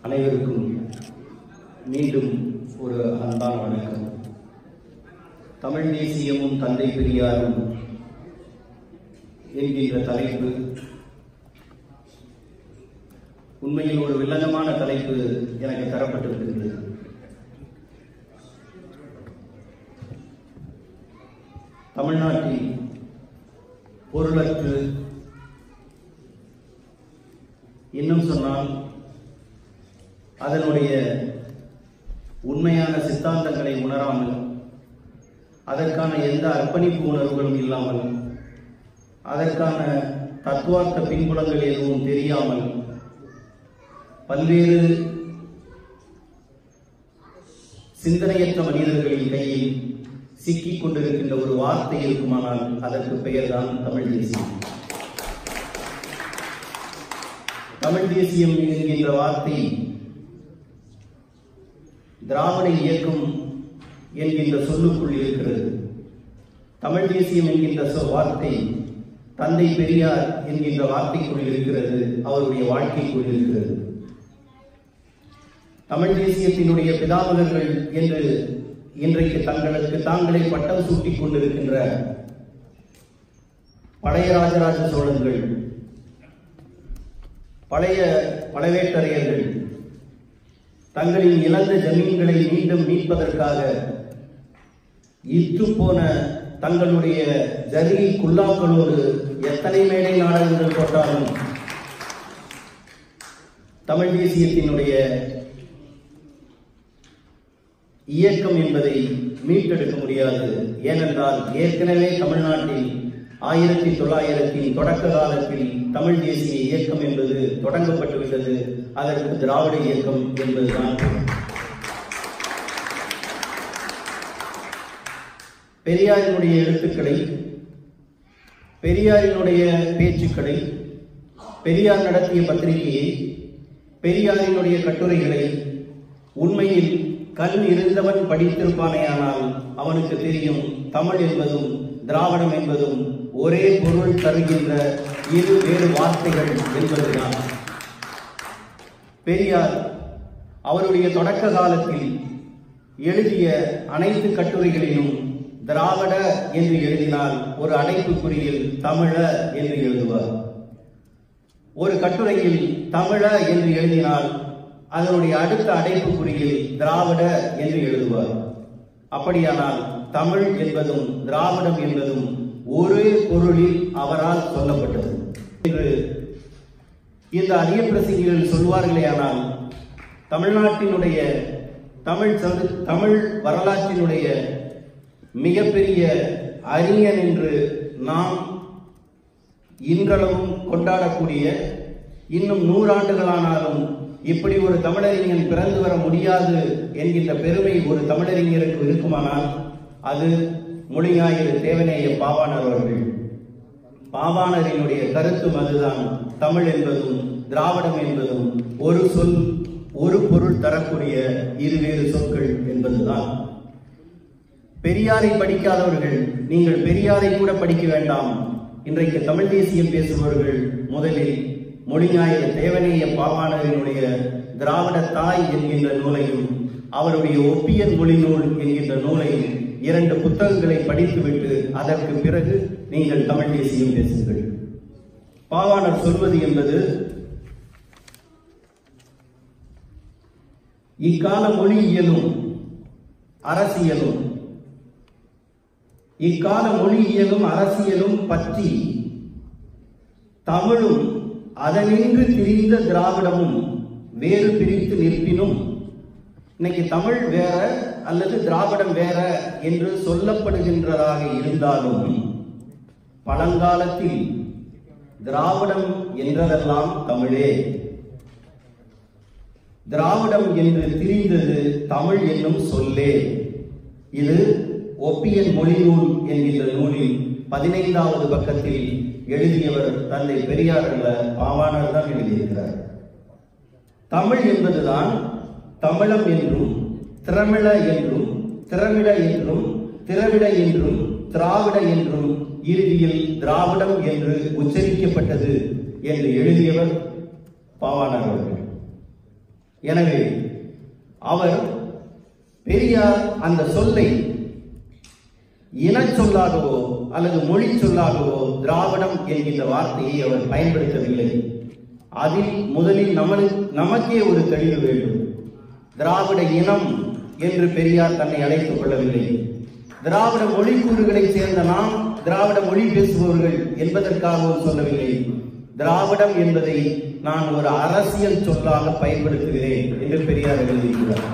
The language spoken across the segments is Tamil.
அனைவருக்கும் மீண்டும் ஒரு அன்பான வணக்கம் தமிழ் தேசியமும் தந்தை பெரியாரும் என்கின்ற தலைப்பு உண்மையில் ஒரு வில்லங்கமான தலைப்பு எனக்கு தரப்பட்டிருக்கிறது தமிழ்நாட்டில் பொருளற்று இன்னும் சொன்னால் அதனுடைய உண்மையான சித்தாந்தங்களை உணராமல் அதற்கான எந்த அர்ப்பணிப்பு உணர்வுகளும் இல்லாமல் அதற்கான தத்துவார்த்த பின்புலங்கள் எதுவும் தெரியாமல் பல்வேறு சிந்தனையற்ற மனிதர்களின் கையில் சிக்கிக் கொண்டிருக்கின்ற ஒரு வார்த்தை இருக்குமானால் அதற்கு பெயர்தான் தமிழ் தேசியம் தமிழ் தேசியம் என்கின்ற வார்த்தை திராவிட இயக்கம் என்கின்ற சொல்லுக்குள் இருக்கிறது தமிழ் தேசியம் என்கின்ற சொ- வார்த்தை தந்தை பெரியார் என்கின்ற வார்த்தைக்குள் இருக்கிறது அவருடைய வாழ்க்கைக்குள் இருக்கிறது தமிழ் தேசியத்தினுடைய பிதாமகர்கள் என்று இன்றைக்கு தங்களுக்கு தாங்களே பட்டம் சூட்டிக் கொண்டிருக்கின்ற பழைய ராஜராஜ சோழர்கள் பழைய பழவேட்டரையர்கள் தங்களின் இழந்த ஜமீன்களை மீண்டும் மீட்பதற்காக இற்று போன தங்களுடைய ஜரி குல்லாக்களோடு எத்தனை மேடை நாடகங்கள் போட்டாலும் தமிழ் தேசியத்தினுடைய இயக்கம் என்பதை மீட்டெடுக்க முடியாது ஏனென்றால் ஏற்கனவே தமிழ்நாட்டில் ஆயிரத்தி தொள்ளாயிரத்தின் தொடக்க காலத்தில் தமிழ் தேசிய இயக்கம் என்பது தொடங்கப்பட்டுவிட்டது அதற்கு திராவிட இயக்கம் என்பதுதான் பெரியாரினுடைய எழுத்துக்களை பெரியாரினுடைய பேச்சுக்களை பெரியார் நடத்திய பத்திரிகையை பெரியாரினுடைய கட்டுரைகளை உண்மையில் கண் இருந்தவன் படித்திருப்பானேயானால் அவனுக்கு தெரியும் தமிழ் என்பதும் திராவிடம் என்பதும் ஒரே பொருள் தருகின்ற இரு வேறு வார்த்தைகள் என்பதுதான் பெரியார் அவருடைய தொடக்க காலத்தில் எழுதிய அனைத்து கட்டுரைகளிலும் திராவிட என்று எழுதினால் ஒரு அடைப்புக்குறியில் தமிழ என்று எழுதுவார் ஒரு கட்டுரையில் தமிழ என்று எழுதினால் அதனுடைய அடுத்த அடைப்புக்குறியில் திராவிட என்று எழுதுவார் அப்படியானால் தமிழ் என்பதும் திராவிடம் என்பதும் ஒரே பொருளில் அவரால் சொல்லப்பட்டது என்று இந்த அரிய பிரசங்கிகள் சொல்வார்களேயானால் தமிழ்நாட்டினுடைய தமிழ் சமு- தமிழ் வரலாற்றினுடைய மிகப்பெரிய அறிஞன் என்று நாம் இன்றளவும் கொண்டாடக்கூடிய இன்னும் நூறாண்டுகளானாலும் இப்படி ஒரு தமிழறிஞன் பிறந்து வர முடியாது என்கின்ற பெருமை ஒரு தமிழறிஞருக்கு இருக்குமானால் அது மொழிஞாயிறு தேவநேய பாவாணர் அவர்கள் பாவாணரினுடைய கருத்தும் அதுதான் தமிழ் என்பதும் திராவிடம் என்பதும் ஒரு சொல் ஒரு பொருள் தரக்கூடிய இருவேறு சொற்கள் என்பதுதான் பெரியாரை படிக்காதவர்கள் நீங்கள் பெரியாரை கூட படிக்க வேண்டாம் இன்றைக்கு தமிழ் தேசியம் பேசுபவர்கள் முதலில் மொழிஞாயிறு தேவநேய பாவாணரினுடைய திராவிட தாய் என்கின்ற நூலையும் அவருடைய ஒப்பியன் மொழி நூல் என்கின்ற நூலையும் இரண்டு புத்தகங்களை படித்துவிட்டு அதற்கு பிறகு நீங்கள் தமிழ் தேசியம் பேசுங்கள் பாவாணர் சொல்வது என்பது இக்கால மொழியியலும் அரசியலும் இக்கால மொழியியலும் அரசியலும் பற்றி தமிழும் அதனின்று திரிந்த திராவிடமும் வேறு பிரித்து நிற்பினும் இன்னைக்கு தமிழ் வேற அல்லது திராவிடம் வேற என்று சொல்லப்படுகின்றதாக இருந்தாலும் பழங்காலத்தில் திராவிடம் என்றதெல்லாம் தமிழே திராவிடம் என்று திரிந்தது தமிழ் என்னும் சொல்லே இது ஒப்பியன் மொழி நூல் என்கின்ற நூலில் பதினைந்தாவது பக்கத்தில் எழுதியவர் தந்தை பெரியார் அல்ல பாவாணர் தான் எழுதியிருக்கிறார் தமிழ் என்பதுதான் தமிழம் என்றும் திரமிழ என்றும் திரமிழ என்றும் திரவிட என்றும் திராவிட என்றும் இறுதியில் திராவிடம் என்று உச்சரிக்கப்பட்டது என்று எழுதியவர் பாவாணர் அவர்கள் எனவே அவர் பெரியார் அந்த சொல்லை இனச் சொல்லாகவோ அல்லது மொழி சொல்லாகவோ திராவிடம் என்கின்ற வார்த்தையை அவர் பயன்படுத்தவில்லை அதில் முதலில் நமக்கு நமக்கே ஒரு தெளிவு வேண்டும் திராவிட இனம் என்று பெரியார் தன்னை அழைத்துக் கொள்ளவில்லை திராவிட மொழி கூறுகளைச் சேர்ந்த நாம் திராவிட மொழி பேசுபவர்கள் என்பதற்காகவும் சொல்லவில்லை திராவிடம் என்பதை நான் ஒரு அரசியல் சொல்லாக பயன்படுத்துகிறேன் என்று பெரியார் எழுதியிருக்கிறார்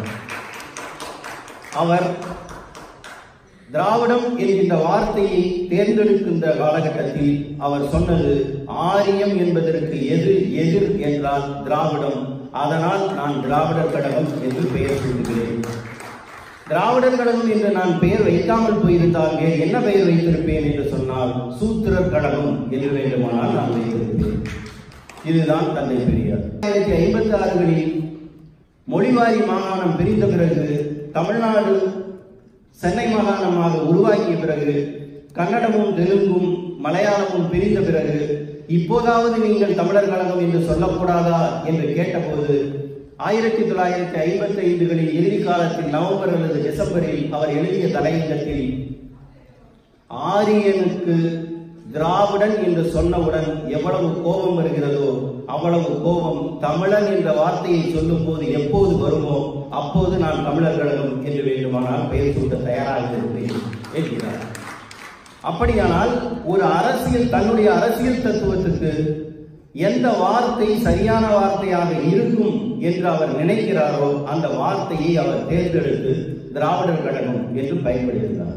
அவர் திராவிடம் என்கின்ற வார்த்தையை தேர்ந்தெடுக்கின்ற காலகட்டத்தில் அவர் சொன்னது ஆரியம் என்பதற்கு எது எதிர் என்றால் திராவிடம் அதனால் நான் திராவிடர் கழகம் என்று பெயர் சூட்டுகிறேன் திராவிடர் கழகம் என்று நான் பெயர் வைக்காமல் போயிருந்தால் வேறு என்ன பெயர் வைத்திருப்பேன் என்று சொன்னால் சூத்திரர் கழகம் என்று வேண்டுமானால் நான் வைத்திருப்பேன் இதுதான் தந்தை பெரியார் ஆயிரத்தி ஐம்பத்தி ஆறுகளில் மொழிவாரி மாகாணம் பிரிந்த பிறகு தமிழ்நாடு சென்னை மாகாணமாக உருவாக்கிய பிறகு கன்னடமும் தெலுங்கும் மலையாளமும் பிரிந்த பிறகு இப்போதாவது நீங்கள் தமிழர் கழகம் என்று சொல்லக்கூடாதா என்று கேட்டபோது ஆயிரத்தி தொள்ளாயிரத்தி ஐம்பத்தி ஐந்துகளில் இறுதி காலத்தில் நவம்பர் அல்லது டிசம்பரில் அவர் எழுதிய தலையங்கத்தில் ஆரியனுக்கு திராவிடன் என்று சொன்னவுடன் எவ்வளவு கோபம் வருகிறதோ அவ்வளவு கோபம் தமிழன் என்ற வார்த்தையை சொல்லும் போது எப்போது வருமோ அப்போது நான் தமிழர் கழகம் என்று வேண்டுமானால் பெயர் சூட்ட தயாராக இருக்கிறேன் என்கிறார் அப்படியானால் ஒரு அரசியல் தன்னுடைய அரசியல் தத்துவத்துக்கு எந்த வார்த்தை சரியான வார்த்தையாக இருக்கும் என்று அவர் நினைக்கிறாரோ அந்த வார்த்தையை அவர் தேர்ந்தெடுத்து திராவிடர் கழகம் என்று பயன்படுத்தினார்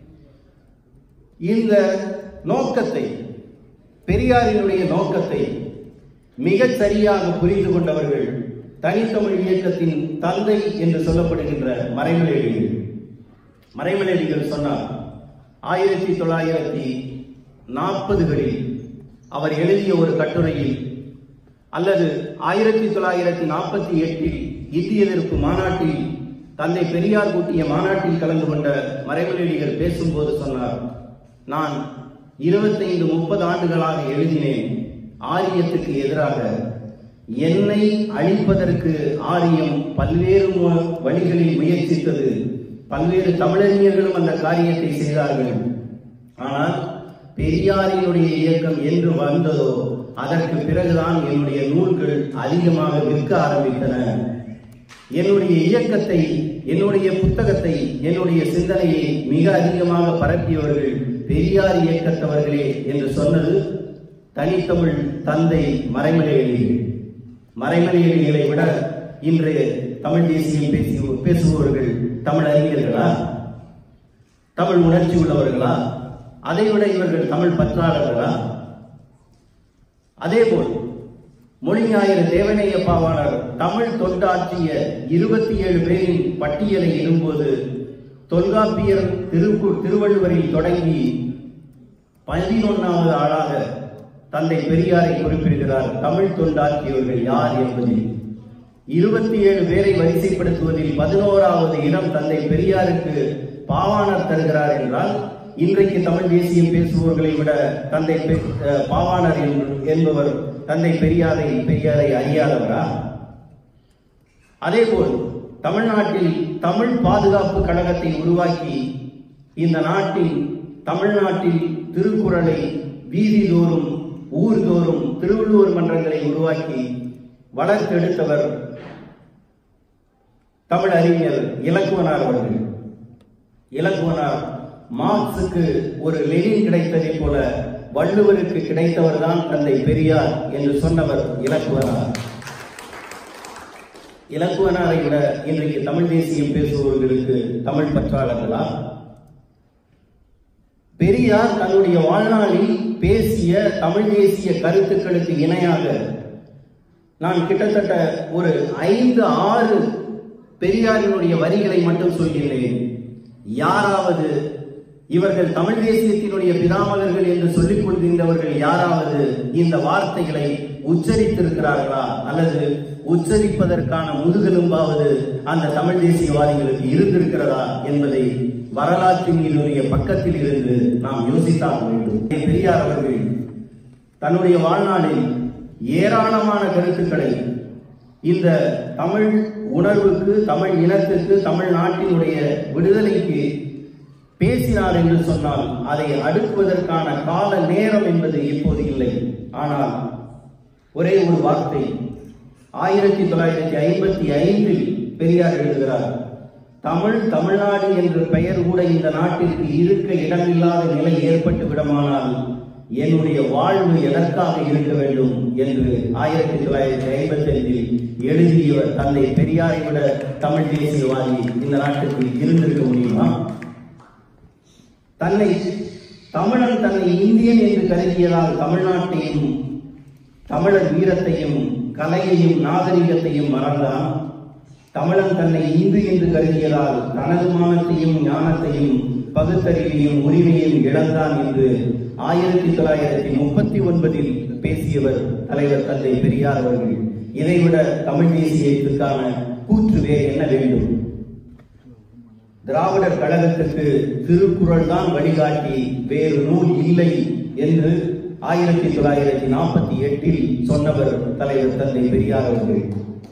இந்த நோக்கத்தை பெரியாரினுடைய நோக்கத்தை மிகச் சரியாக புரிந்து கொண்டவர்கள் தனித்தமிழ் இயக்கத்தின் தந்தை என்று சொல்லப்படுகின்ற மறைமலையடிகள் மறைமலையடிகள் சொன்னார் ஆயிரத்தி தொள்ளாயிரத்தி நாற்பதுகளில் அவர் எழுதிய ஒரு கட்டுரையில் அல்லது ஆயிரத்தி தொள்ளாயிரத்தி நாற்பத்தி எட்டில் இந்திய எதிர்ப்பு மாநாட்டில் தந்தை பெரியார் கூட்டிய மாநாட்டில் கலந்து கொண்ட மறைமலையடிகள் பேசும்போது சொன்னார் நான் இருபத்தைந்து முப்பது ஆண்டுகளாக எழுதினேன் ஆரியத்துக்கு எதிராக என்னை அழிப்பதற்கு ஆரியம் பல்வேறு மு- வழிகளில் முயற்சித்தது பல்வேறு தமிழறிஞர்களும் அந்த காரியத்தை செய்தார்கள் ஆனால் பெரியாரினுடைய இயக்கம் என்று வந்ததோ அதற்கு பிறகுதான் என்னுடைய நூல்கள் அதிகமாக விற்க ஆரம்பித்தன என்னுடைய இயக்கத்தை என்னுடைய புத்தகத்தை என்னுடைய சிந்தனையை மிக அதிகமாக பரப்பியவர்கள் பெரியார் இயக்கத்தவர்களே என்று சொன்னது தனித்தமிழ் தந்தை மறைமலையடிகள் மறைமலையடிகளை விட இன்று தமிழ் தேசியம் பேசி பேசுபவர்கள் தமிழ் அறிஞர்களா தமிழ் உணர்ச்சி உள்ளவர்களா அதைவிட இவர்கள் தமிழ் பற்றாளர்களா அதேபோல் மொழிஞாயிறு தேவனைய பாவாணர் தமிழ் தொண்டாற்றிய இருபத்தி ஏழு பேரின் பட்டியலை இடும்போது தொல்காப்பியர் திருக்கு திருவள்ளுவரில் தொடங்கி பதினொன்னாவது ஆளாக தந்தை பெரியாரை குறிப்பிடுகிறார் தமிழ் தொண்டாற்றியவர்கள் யார் என்பதில் இருபத்தி ஏழு பேரை வரிசைப்படுத்துவதில் பதினோராவது இடம் தந்தை பெரியாருக்கு பாவாணர் தருகிறார் என்றால் இன்றைக்கு தமிழ் தேசியம் பேசுபவர்களை விட தந்தை பெ- அஹ் பாவாணர் என்ப- என்பவர் தந்தை பெரியாரை பெரியாரை அறியாதவரா அதேபோல் தமிழ்நாட்டில் தமிழ் பாதுகாப்பு கழகத்தை உருவாக்கி இந்த நாட்டில் தமிழ்நாட்டில் திருக்குறளை வீதிதோறும் ஊர்தோறும் திருவள்ளுவர் மன்றங்களை உருவாக்கி வளர்த்தெடுத்தவர் தமிழ் அறிஞர் இலக்குவனார் அவர்கள் இலக்குவனார் மார்க்சுக்கு ஒரு லெனின் கிடைத்ததைப் போல வள்ளுவருக்கு கிடைத்தவர் தான் தந்தை பெரியார் என்று சொன்னவர் இலக்குவனார் இலக்குவனாரை விட இன்றைக்கு தமிழ் தேசியம் பேசுபவர்களுக்கு தமிழ் பற்றாளர்களா பெரியார் தன்னுடைய வாழ்நாளில் பேசிய தமிழ் தேசிய கருத்துக்களுக்கு இணையாக நான் கிட்டத்தட்ட ஒரு ஐந்து ஆறு பெரியாரினுடைய வரிகளை மட்டும் சொல்கிறேன் யாராவது இவர்கள் தமிழ் தேசியத்தினுடைய பிதாமகர்கள் என்று சொல்லிக் கொள்கின்றவர்கள் யாராவது இந்த வார்த்தைகளை உச்சரித்திருக்கிறார்களா அல்லது உச்சரிப்பதற்கான முதுகெலும்பாவது அந்த தமிழ் தேசியவாதிகளுக்கு இருந்திருக்கிறதா என்பதை வரலாற்றினுடைய பக்கத்தில் இருந்து நாம் யோசித்தாக வேண்டும் பெரியார் அவர்கள் தன்னுடைய வாழ்நாளில் ஏராளமான கருத்துக்களை இந்த தமிழ் உணர்வுக்கு தமிழ் இனத்திற்கு தமிழ் நாட்டினுடைய விடுதலைக்கு பேசினார் என்று சொன்னால் அதை அடுக்குவதற்கான கால நேரம் என்பது இப்போது இல்லை ஆனால் ஒரே ஒரு வார்த்தை ஆயிரத்தி தொள்ளாயிரத்தி ஐம்பத்தி ஐந்தில் பெரியார் எழுதுகிறார் தமிழ் தமிழ்நாடு என்ற பெயர் கூட இந்த நாட்டிற்கு இருக்க இடமில்லாத நிலை ஏற்பட்டு விடமானால் என்னுடைய வாழ்வு எதற்காக இருக்க வேண்டும் என்று ஆயிரத்தி தொள்ளாயிரத்தி ஐம்பத்தி ஐந்தில் எழுதியவர் தந்தை பெரியாரை விட தமிழ் தேசியவாதி இந்த நாட்டுக்கு இருந்திருக்க முடியுமா தன்னை தமிழன் தன்னை இந்தியன் என்று கருதியதால் தமிழ்நாட்டையும் தமிழர் வீரத்தையும் கலையையும் நாகரிகத்தையும் மறந்தான் தமிழன் தன்னை இந்து என்று கருதியதால் தனது மானத்தையும் ஞானத்தையும் பகுத்தறிவையும் உரிமையையும் இழந்தான் என்று ஆயிரத்தி தொள்ளாயிரத்தி முப்பத்தி ஒன்பதில் பேசியவர் தலைவர் தந்தை பெரியார் அவர்கள் இதைவிட தமிழ் தேசியத்திற்கான கூற்று வேறு என்ன வேண்டும் திராவிடர் கழகத்திற்கு திருக்குறள் தான் வழிகாட்டி வேறு நூல் இல்லை என்று ஆயிரத்தி தொள்ளாயிரத்தி நாற்பத்தி எட்டில் சொன்னவர் தலைவர் தந்தை பெரியார் அவர்கள்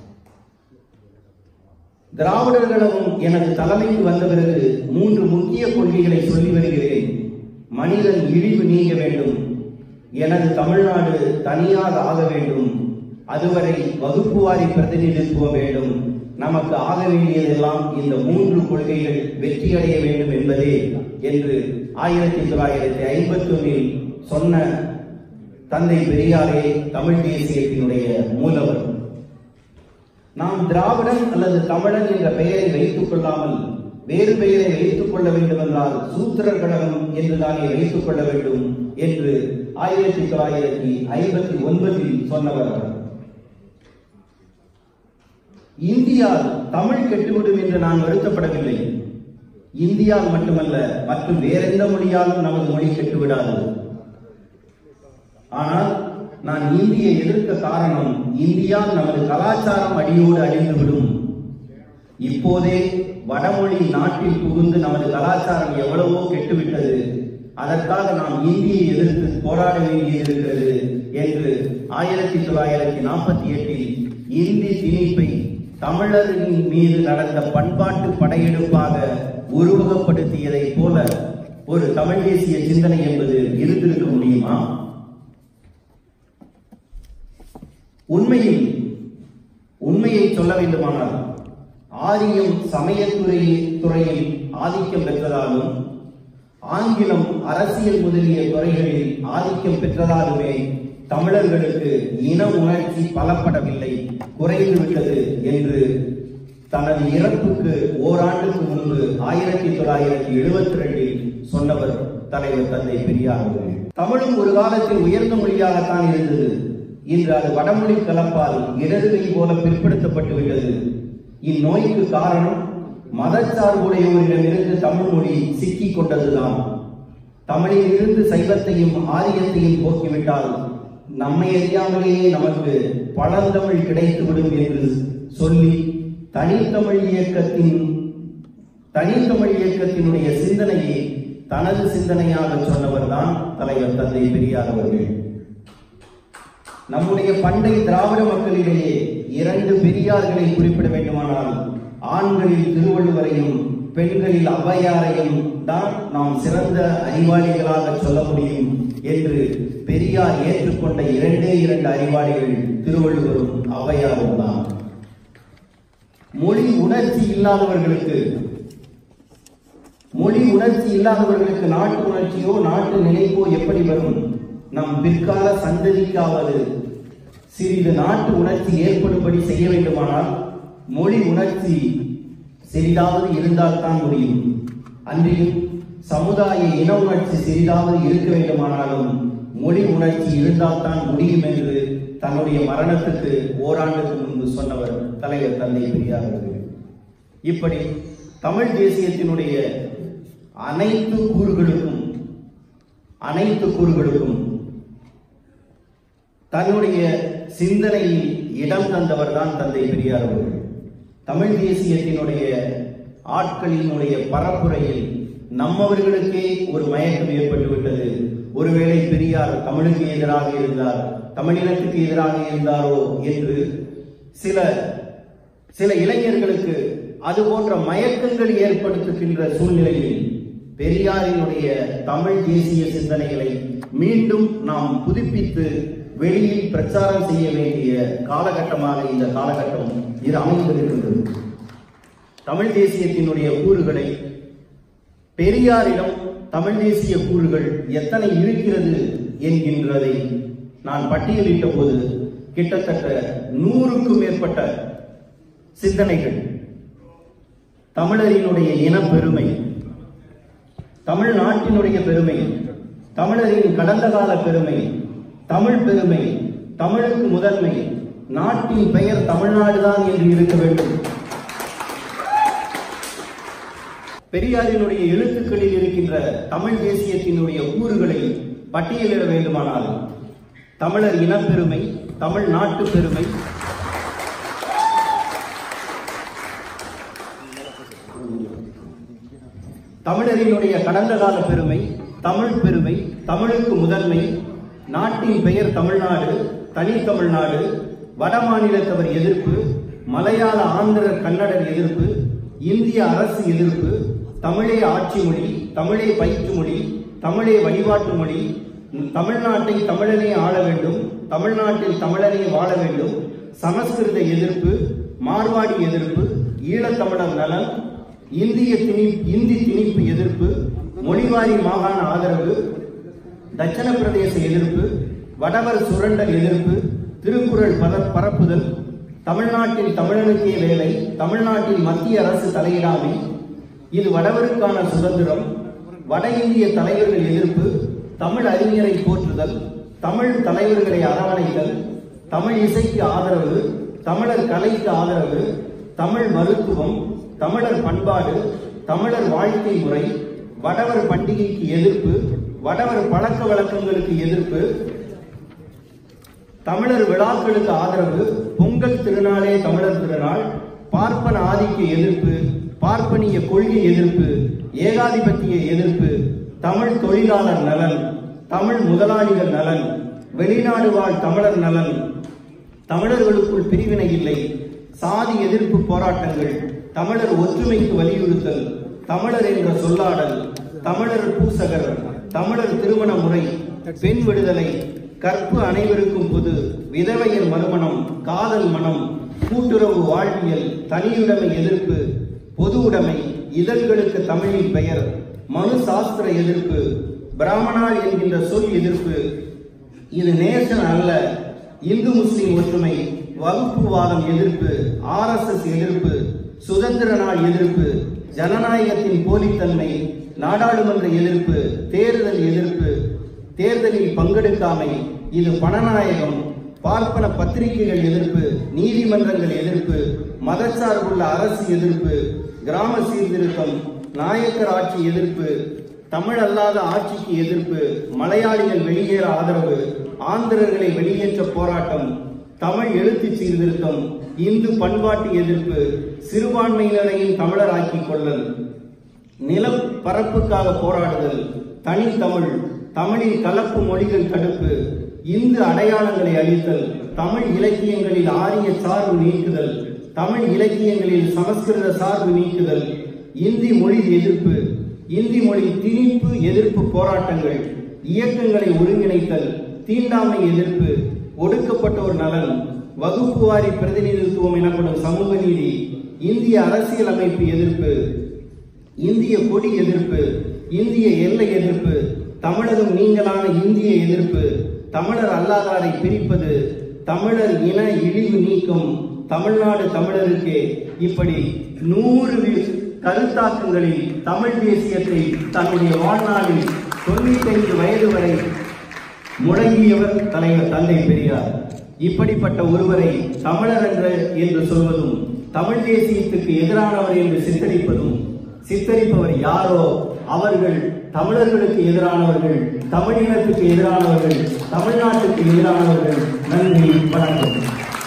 திராவிடர் கழகம் எனது தலைமைக்கு வந்த பிறகு மூன்று முக்கிய கொள்கைகளை சொல்லி வருகிறேன் மனிதன் இழிவு நீங்க வேண்டும் எனது தமிழ்நாடு தனியாக ஆக வேண்டும் அதுவரை வகுப்புவாரி பிரதிநிதித்துவம் வேண்டும் நமக்கு ஆக வேண்டியதெல்லாம் இந்த மூன்று கொள்கைகள் வெற்றியடைய வேண்டும் என்பதே என்று ஆயிரத்தி தொள்ளாயிரத்தி ஐம்பத்தி ஒன்னில் சொன்ன தந்தை பெரியாரே தமிழ் தேசியத்தினுடைய மூலவர் நாம் திராவிடன் அல்லது தமிழன் என்ற பெயரை வைத்துக் கொள்ளாமல் வேறு பெயரை வைத்துக் கொள்ள வேண்டும் என்றால் சூத்திரர் கழகம் என்றுதானே வைத்துக் கொள்ள வேண்டும் என்று ஆயிரத்தி தொள்ளாயிரத்தி ஐம்பத்தி ஒன்பதில் சொன்னவர் அவர். இந்தியா தமிழ் கெட்டுவிடும் என்று நான் வருத்தப்படவில்லை இந்தியால் மட்டுமல்ல மற்றும் வேறெந்த மொழியாலும் நமது மொழி கெட்டுவிடாது ஆனால் நான் இந்தியை எதிர்க்க காரணம் இந்தியா நமது கலாச்சாரம் அடியோடு அழிந்துவிடும் இப்போதே வடமொழி நாட்டில் புகுந்து நமது கலாச்சாரம் எவ்வளவோ கெட்டுவிட்டது அதற்காக நாம் இந்தியை எதிர்த்து போராட வேண்டியிருக்கிறது என்று ஆயிரத்தி தொள்ளாயிரத்தி நாற்பத்தி எட்டில் இந்தி திணிப்பை தமிழரின் மீது நடந்த பண்பாட்டு படையெடுப்பாக உருவகப்படுத்தியதை போல ஒரு தமிழ் தேசிய சிந்தனை என்பது இருந்திருக்க முடியுமா உண்மையில் உண்மையை சொல்ல வேண்டுமானால் ஆரியம் சமயத்துறை துறையில் ஆதிக்கம் பெற்றதாலும் ஆங்கிலம் அரசியல் முதலிய துறைகளில் ஆதிக்கம் பெற்றதாலுமே தமிழர்களுக்கு இன உணர்ச்சி பலப்படவில்லை குறைந்து விட்டது என்று தனது இறப்புக்கு ஓராண்டுக்கு முன்பு ஆயிரத்தி தொள்ளாயிரத்தி எழுபத்தி ரெண்டில் சொன்னவர் தலைவர் தந்தை பெரியார் அவர்கள் தமிழும் ஒரு காலத்தில் உயர்ந்த மொழியாகத்தான் இருந்தது இன்று அது வடமொழி கலப்பால் இடதுகை போல பிற்படுத்தப்பட்டு விட்டது இந்நோய்க்கு காரணம் மதச்சார்புடையோரிடமிருந்து தமிழ் மொழி சிக்கிக் கொண்டதுதான் தமிழில் இருந்து சைவத்தையும் ஆரியத்தையும் போக்கிவிட்டால் நம்மை அறியாமலேயே நமக்கு பழந்தமிழ் கிடைத்துவிடும் என்று சொல்லி தனித்தமிழ் இயக்கத்தின் தனித்தமிழ் இயக்கத்தினுடைய சிந்தனையை தனது சிந்தனையாக சொன்னவர்தான் தலைவர் தந்தை பெரியார் அவர்கள் நம்முடைய பண்டை திராவிட மக்களிடையே இரண்டு பெரியார்களை குறிப்பிட வேண்டுமானால் ஆண்களில் திருவள்ளுவரையும் பெண்களில் ஔவையாரையும் தான் நாம் சிறந்த அறிவாளிகளாக சொல்ல முடியும் என்று பெரியார் ஏற்றுக்கொண்ட இரண்டே இரண்டு அறிவாளிகள் திருவள்ளுவரும் ஔவையாரும் தான் மொழி உணர்ச்சி இல்லாதவர்களுக்கு மொழி உணர்ச்சி இல்லாதவர்களுக்கு நாட்டு உணர்ச்சியோ நாட்டு நினைப்போ எப்படி வரும் நம் பிற்கால சந்ததிக்காவது சிறிது நாட்டு உணர்ச்சி ஏற்படும்படி செய்ய வேண்டுமானால் மொழி உணர்ச்சி சிறிதாவது இருந்தால்தான் முடியும் அன்றியும் சமுதாய இன உணர்ச்சி சிறிதாவது இருக்க வேண்டுமானாலும் மொழி உணர்ச்சி இருந்தால்தான் முடியும் என்று தன்னுடைய மரணத்துக்கு ஓராண்டுக்கு முன்பு சொன்னவர் தலைவர் தந்தை பெரியார் அவர்கள் இப்படி தமிழ் தேசியத்தினுடைய அனைத்து கூறுகளுக்கும் அனைத்து கூறுகளுக்கும் தன்னுடைய சிந்தனையில் இடம் தந்தவர் தான் தந்தை பெரியார் அவர்கள் தமிழ் தேசியத்தினுடைய ஆட்களினுடைய பரப்புரையில் நம்மவர்களுக்கே ஒரு மயக்கம் ஏற்பட்டுவிட்டது ஒருவேளை பெரியார் தமிழுக்கு எதிராக இருந்தார் தமிழினத்துக்கு எதிராக இருந்தாரோ என்று சில சில இளைஞர்களுக்கு அது போன்ற மயக்கங்கள் ஏற்படுத்துகின்ற சூழ்நிலையில் பெரியாரினுடைய தமிழ் தேசிய சிந்தனைகளை மீண்டும் நாம் புதுப்பித்து வெளியில் பிரச்சாரம் செய்ய வேண்டிய காலகட்டமாக இந்த காலகட்டம் இது அமைந்திருக்கின்றது தமிழ் தேசியத்தினுடைய கூறுகளை பெரியாரிடம் தமிழ் தேசிய கூறுகள் எத்தனை இருக்கிறது என்கின்றதை நான் பட்டியலிட்ட போது கிட்டத்தட்ட நூறுக்கும் மேற்பட்ட சிந்தனைகள் தமிழரினுடைய இனப்பெருமை தமிழ்நாட்டினுடைய பெருமை தமிழரின் கடந்த கால பெருமை தமிழ் பெருமை தமிழுக்கு முதன்மை நாட்டின் பெயர் தமிழ்நாடுதான் என்று இருக்க வேண்டும் பெரியாரினுடைய எழுத்துக்களில் இருக்கின்ற தமிழ் தேசியத்தினுடைய கூறுகளை பட்டியலிட வேண்டுமானால் தமிழர் இனப்பெருமை தமிழ் நாட்டு பெருமை தமிழரினுடைய கடந்த கால பெருமை தமிழ் பெருமை தமிழுக்கு முதன்மை நாட்டின் பெயர் தமிழ்நாடு தனி தமிழ்நாடு வட மாநிலத்தவர் எதிர்ப்பு மலையாள ஆந்திரர் கன்னடர் எதிர்ப்பு இந்திய அரசு எதிர்ப்பு தமிழே ஆட்சி மொழி தமிழே பயிற்று மொழி தமிழே வழிபாட்டு மொழி தமிழ்நாட்டை தமிழனே ஆள வேண்டும் தமிழ்நாட்டில் தமிழனே வாழ வேண்டும் சமஸ்கிருத எதிர்ப்பு மார்வாடி எதிர்ப்பு ஈழத்தமிழர் நலன் இந்திய திணி இந்தி திணிப்பு எதிர்ப்பு மொழிவாரி மாகாண ஆதரவு தட்சண பிரதேச எதிர்ப்பு வடவர் சுரண்டல் எதிர்ப்பு திருக்குறள் பத பரப்புதல் தமிழ்நாட்டில் தமிழனுக்கே வேலை தமிழ்நாட்டில் மத்திய அரசு தலையிடாமை இது வடவருக்கான சுதந்திரம் வட இந்திய தலைவர்கள் எதிர்ப்பு தமிழ் அறிஞரை போற்றுதல் தமிழ் தலைவர்களை அரவணைத்தல் தமிழ் இசைக்கு ஆதரவு தமிழர் கலைக்கு ஆதரவு தமிழ் மருத்துவம் தமிழர் பண்பாடு தமிழர் வாழ்க்கை முறை வடவர் பண்டிகைக்கு எதிர்ப்பு வடவர் பழக்க வழக்கங்களுக்கு எதிர்ப்பு தமிழர் விழாக்களுக்கு ஆதரவு பொங்கல் திருநாளே தமிழர் திருநாள் பார்ப்பன ஆதிக்க எதிர்ப்பு பார்ப்பனிய கொள்கை எதிர்ப்பு ஏகாதிபத்திய எதிர்ப்பு தமிழ் தொழிலாளர் நலன் தமிழ் முதலாளிகள் நலன் வெளிநாடு வாழ் தமிழர் நலன் தமிழர்களுக்குள் பிரிவினை இல்லை சாதி எதிர்ப்பு போராட்டங்கள் தமிழர் ஒற்றுமைக்கு வலியுறுத்தல் தமிழர் என்ற சொல்லாடல் தமிழர் பூசகர் தமிழர் திருமண முறை பெண் விடுதலை கற்பு அனைவருக்கும் பொது விதவையர் மறுமணம் காதல் மனம் கூட்டுறவு வாழ்வியல் தனியுடைமை எதிர்ப்பு பொது உடைமை இதழ்களுக்கு தமிழில் பெயர் மனு சாஸ்திர எதிர்ப்பு பிராமணாள் என்கின்ற சொல் எதிர்ப்பு இது நேசன் அல்ல இந்து முஸ்லிம் ஒற்றுமை வகுப்புவாதம் எதிர்ப்பு ஆர்எஸ்எஸ் எதிர்ப்பு சுதந்திர நாள் எதிர்ப்பு ஜனநாயகத்தின் போலித்தன்மை நாடாளுமன்ற எதிர்ப்பு தேர்தல் எதிர்ப்பு தேர்தலில் பங்கெடுக்காமை இது பணநாயகம் பார்ப்பன பத்திரிகைகள் எதிர்ப்பு நீதிமன்றங்கள் எதிர்ப்பு மதச்சார்புள்ள அரசு எதிர்ப்பு கிராம சீர்திருத்தம் நாயக்கர் ஆட்சி எதிர்ப்பு தமிழ் அல்லாத ஆட்சிக்கு எதிர்ப்பு மலையாளிகள் வெளியேற ஆதரவு ஆந்திரர்களை வெளியேற்ற போராட்டம் தமிழ் எழுத்து சீர்திருத்தம் இந்து பண்பாட்டு எதிர்ப்பு சிறுபான்மையினரையும் தமிழராக்கிக் கொள்ளல் நிலப்பரப்புக்காக போராடுதல் தனித்தமிழ் தமிழில் கலப்பு மொழிகள் தடுப்பு இந்து அடையாளங்களை அழித்தல் தமிழ் இலக்கியங்களில் ஆரிய சார்பு நீக்குதல் தமிழ் இலக்கியங்களில் சமஸ்கிருத சார்பு நீக்குதல் இந்தி மொழி எதிர்ப்பு இந்தி மொழி திணிப்பு எதிர்ப்பு போராட்டங்கள் இயக்கங்களை ஒருங்கிணைத்தல் தீண்டாமை எதிர்ப்பு ஒடுக்கப்பட்டோர் நலன் வகுப்பு வாரி பிரதிநிதித்துவம் எனப்படும் சமூக நீதி இந்திய அரசியல் அமைப்பு எதிர்ப்பு இந்திய கொடி எதிர்ப்பு இந்திய எல்லை எதிர்ப்பு தமிழகம் நீங்களான இந்திய எதிர்ப்பு தமிழர் அல்லாதாரை பிரிப்பது தமிழர் இன இழிவு நீக்கம் தமிழ்நாடு தமிழருக்கே இப்படி நூறு வி- கருத்தாக்கங்களில் தமிழ் தேசியத்தை தன்னுடைய வாழ்நாளில் தொண்ணூத்தைந்து வயது வரை முழங்கியவர் தலைவர் தந்தை பெரியார் இப்படிப்பட்ட ஒருவரை தமிழர் என்ற என்று சொல்வதும் தமிழ் தேசியத்துக்கு எதிரானவர் என்று சித்தரிப்பதும் சித்தரிப்பவர் யாரோ அவர்கள் தமிழர்களுக்கு எதிரானவர்கள் தமிழினத்துக்கு எதிரானவர்கள் தமிழ்நாட்டுக்கு எதிரானவர்கள் நன்றி வணக்கம்